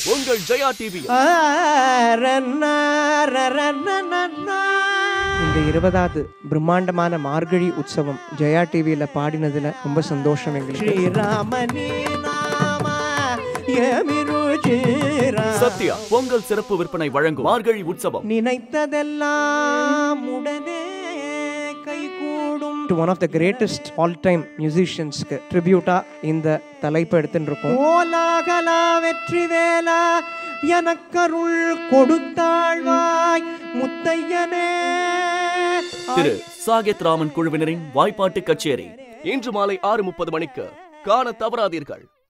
உங்கள் ஜெயா டிவி இந்த இருபதாவது பிரம்மாண்டமான மார்கழி உற்சவம் ஜெயா டிவியில பாடினதுல ரொம்ப சந்தோஷம் எங்களுக்கு ஸ்ரீராமனி நாம எமிருச்சிரா சத்யா பொங்கல் சிறப்பு விற்பனை வழங்கும் மார்கழி உற்சவம் நினைத்ததெல்லாம் உடனே கைகூடும் to one of the greatest all time மியூசிஷியன்ஸ்க்கு ட்ரிபியூட்டா இந்த தலைப்பு எடுத்துட்டு இருக்கோம் கோலாகலா வெற்றி வேலா எனக்கருள் கொடுத்தாழ்வாய் முத்தையனே திரு சாகேத் ராமன் குழுவினரின் வாய்ப்பாட்டு கச்சேரி இன்று மாலை ஆறு முப்பது மணிக்கு காண தவறாதீர்கள்